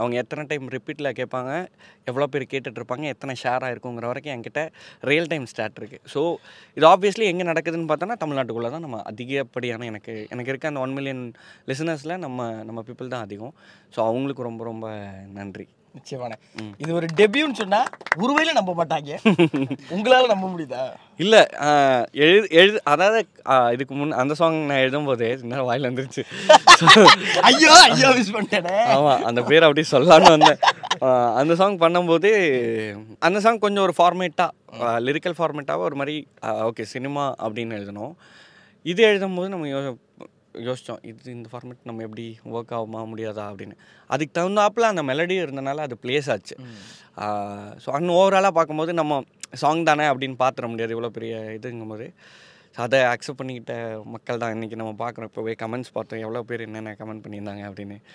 அவங்க எத்தனை டைம் ரிப்பீட்டில் கேட்பாங்க எவ்வளோ பேர் கேட்டுட்ருப்பாங்க எத்தனை ஷேர் ஆயிருக்குங்கிற வரைக்கும் என்கிட்ட ரியல் டைம் ஸ்டாட் இருக்குது ஸோ இது ஆப்வியஸ்லி எங்கே நடக்குதுன்னு பார்த்தோன்னா தமிழ்நாட்டுக்குள்ளே தான் நம்ம அதிகப்படியான எனக்கு எனக்கு இருக்க அந்த ஒன் மில்லியன் லிசனர்ஸில் நம்ம நம்ம பீப்புள் தான் அதிகம் ஸோ அவங்களுக்கு ரொம்ப ரொம்ப நன்றி நிச்சயமான இது ஒரு டெபியூன்னு சொன்னா உருவையில நம்ப மாட்டாங்க உங்களால நம்ப முடியுதா இல்லை எழுது எழுது அதாவது ஆஹ், இதுக்கு முன் அந்த சாங் நான் எழுதும்போது இன்னும் வாயில் வந்துருச்சு ஐயோ ஐயோ மிஸ் பண்ணிட்டேனே ஆமாம் அந்த பேர் அப்படி சொல்லலான்னு வந்தேன் ஆஹ், அந்த சாங் பண்ணும்போது அந்த சாங் கொஞ்சம் ஒரு ஃபார்மேட்டாக லிரிக்கல் ஃபார்மேட்டாக ஒரு மாதிரி ஓகே சினிமா அப்படின்னு எழுதணும் இது எழுதும்போது நம்ம யோ யோசித்தோம் இது இந்த ஃபார்மேட் நம்ம எப்படி ஒர்க் ஆகுமா முடியாதா அப்படின்னு அதுக்கு தகுந்தாப்புல அந்த மெலடி இருந்தனால அது ப்ளேஸ் ஆச்சு ஸோ அங்கே ஓவராலாக பார்க்கும்போது நம்ம சாங் தானே அப்படின்னு பார்த்துட முடியாது இவ்வளோ பெரிய இதுங்கும்போது ஸோ அதை அக்செப்ட் பண்ணிக்கிட்ட மக்கள் தான் இன்றைக்கி நம்ம பார்க்குறோம் இப்போவே கமெண்ட்ஸ் பார்த்தோம் எவ்வளோ பேர் என்னென்ன கமெண்ட் பண்ணியிருந்தாங்க அப்படின்னு